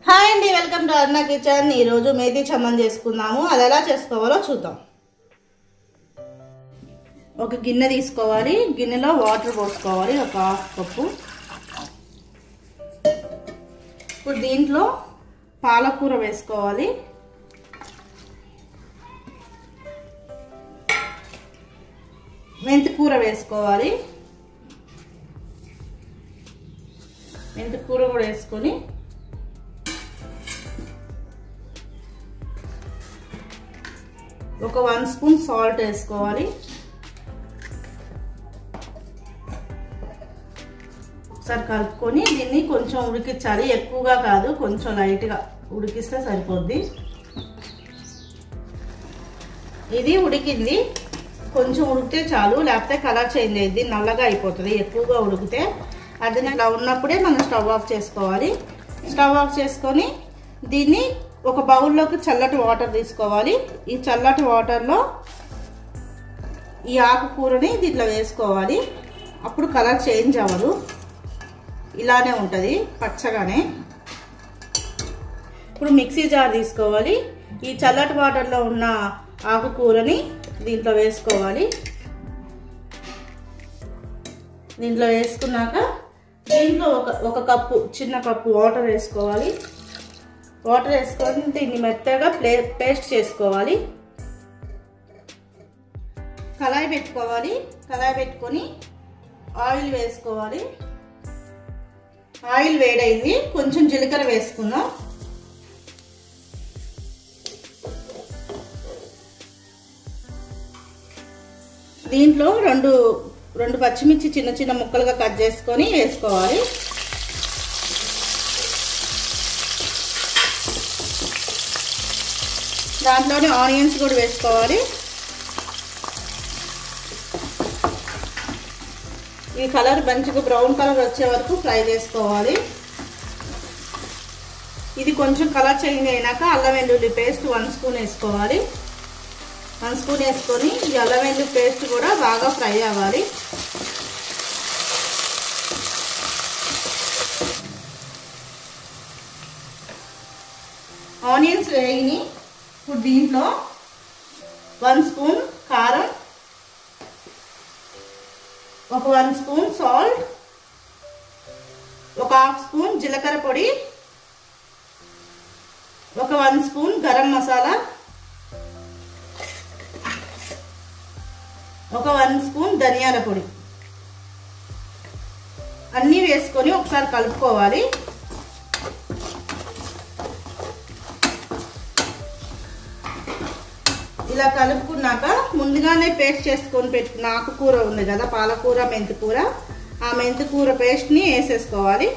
hi అండి welcome to అర్ణ kitchen ఈరోజు మేతి చమ్మన్ చేసుకుందాము అది ఎలా చేసుకోవాలో చూద్దాం ఒక గిన్నె తీసుకోవాలి గిన్నెలో వాటర్ పోసుకోవాలి ఒక హాఫ్ కప్పు ఇప్పుడు దీంట్లో పాలకూర వేసుకోవాలి మెంతి కూర వేసుకోవాలి మెంతి కూర కూడా వేసుకొని ఒక వన్ స్పూన్ సాల్ట్ వేసుకోవాలి ఒకసారి కలుపుకొని దీన్ని కొంచెం ఉడికించాలి ఎక్కువగా కాదు కొంచెం లైట్గా ఉడికిస్తే సరిపోద్ది ఇది ఉడికింది కొంచెం ఉడికితే చాలు లేకపోతే కలర్ చేంజ్ అయ్యింది నల్లగా అయిపోతుంది ఎక్కువగా ఉడికితే అది ఇలా ఉన్నప్పుడే మనం స్టవ్ ఆఫ్ చేసుకోవాలి స్టవ్ ఆఫ్ చేసుకొని దీన్ని ఒక బౌల్లోకి చల్లటి వాటర్ తీసుకోవాలి ఈ చల్లటి వాటర్లో ఈ ఆకుకూరని దీంట్లో వేసుకోవాలి అప్పుడు కలర్ చేంజ్ అవ్వదు ఇలానే ఉంటుంది పచ్చగానే ఇప్పుడు మిక్సీ జార్ తీసుకోవాలి ఈ చల్లటి వాటర్లో ఉన్న ఆకుకూరని దీంట్లో వేసుకోవాలి దీంట్లో వేసుకున్నాక దీంట్లో ఒక ఒక కప్పు చిన్న కప్పు వాటర్ వేసుకోవాలి వాటర్ వేసుకొని దీన్ని మెత్తగా ప్లే పేస్ట్ చేసుకోవాలి కళాయి పెట్టుకోవాలి కళాయి పెట్టుకొని ఆయిల్ వేసుకోవాలి ఆయిల్ వేడైంది కొంచెం జీలకర్ర వేసుకుందాం దీంట్లో రెండు రెండు పచ్చిమిర్చి చిన్న చిన్న ముక్కలుగా కట్ చేసుకొని వేసుకోవాలి దాంట్లోనే ఆనియన్స్ కూడా వేసుకోవాలి ఈ కలర్ మంచిగా బ్రౌన్ కలర్ వచ్చే వరకు ఫ్రై చేసుకోవాలి ఇది కొంచెం కలర్ చేంజ్ అయినాక అల్లం వెల్లుల్లి పేస్ట్ వన్ స్పూన్ వేసుకోవాలి వన్ స్పూన్ వేసుకొని ఈ అల్లం వెల్లుల్లి పేస్ట్ కూడా బాగా ఫ్రై అవ్వాలి ఆనియన్స్ వేగిని ఇప్పుడు దీంట్లో వన్ స్పూన్ కారం ఒక వన్ స్పూన్ సాల్ట్ ఒక హాఫ్ స్పూన్ జీలకర్ర పొడి ఒక వన్ స్పూన్ గరం మసాలా ఒక వన్ స్పూన్ ధనియాల పొడి అన్నీ వేసుకొని ఒకసారి కలుపుకోవాలి ఇలా కలుపుకున్నాక ముందుగానే పేస్ట్ చేసుకొని పెట్టుకున్న ఆకుకూర ఉంది కదా పాలకూర మెంతికూర ఆ మెంతికూర పేస్ట్ని వేసేసుకోవాలి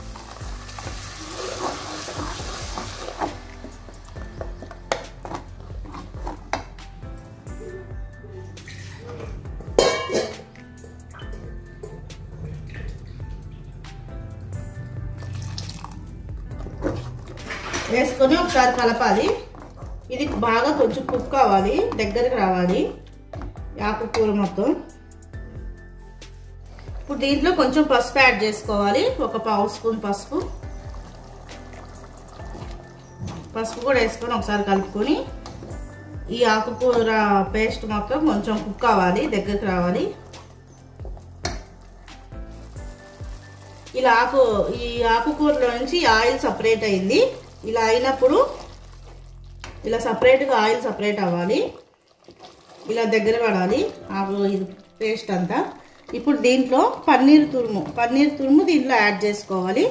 వేసుకొని ఒకసారి కలపాలి ఇది బాగా కొంచెం కుక్ కావాలి దగ్గరికి రావాలి ఆకుకూర మొత్తం ఇప్పుడు దీంట్లో కొంచెం పసుపు యాడ్ చేసుకోవాలి ఒక పావు స్పూన్ పసుపు పసుపు కూడా వేసుకొని ఒకసారి కలుపుకొని ఈ ఆకుకూర పేస్ట్ మొత్తం కొంచెం కుక్ కావాలి దగ్గరికి రావాలి ఇలా ఆకు ఈ ఆకుకూరలో నుంచి ఆయిల్ సపరేట్ అయింది ఇలా అయినప్పుడు ఇలా సపరేట్గా ఆయిల్ సపరేట్ అవ్వాలి ఇలా దగ్గర పడాలి ఆకు ఇది పేస్ట్ అంతా ఇప్పుడు దీంట్లో పన్నీర్ తురుము పన్నీర్ తురుము దీంట్లో యాడ్ చేసుకోవాలి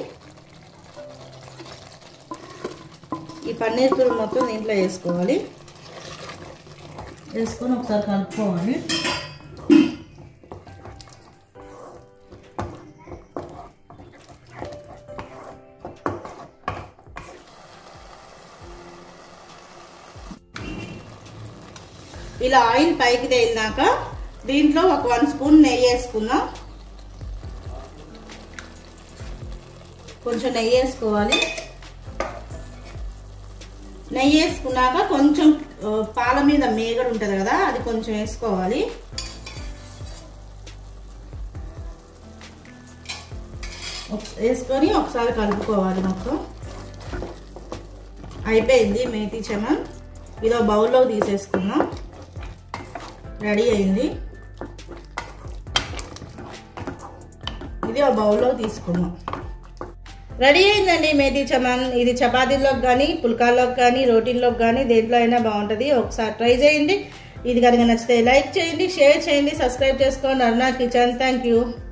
ఈ పన్నీర్ తురుము మొత్తం దీంట్లో వేసుకోవాలి వేసుకొని ఒకసారి కలుపుకోవాలి ఇలా ఆయిల్ పైకి తేలినాక దీంట్లో ఒక వన్ స్పూన్ నెయ్యి వేసుకుందాం కొంచెం నెయ్యి వేసుకోవాలి నెయ్యి వేసుకున్నాక కొంచెం పాల మీద మేగడ ఉంటుంది కదా అది కొంచెం వేసుకోవాలి వేసుకొని ఒకసారి కలుపుకోవాలి మొత్తం అయిపోయింది మేతి చమన్ ఇదో బౌల్లో తీసేసుకుందాం రెడీ అయింది ఇది ఒక బౌల్లో తీసుకుందాం రెడీ అయిందండి మేతి చమన్ ఇది చపాతీలోకి కానీ పుల్కాల్లోకి కానీ రోటీల్లోకి కానీ దేంట్లో అయినా బాగుంటుంది ఒకసారి ట్రై చేయండి ఇది కనుక నచ్చితే లైక్ చేయండి షేర్ చేయండి సబ్స్క్రైబ్ చేసుకోండి అరుణా కిచెన్ థ్యాంక్ యూ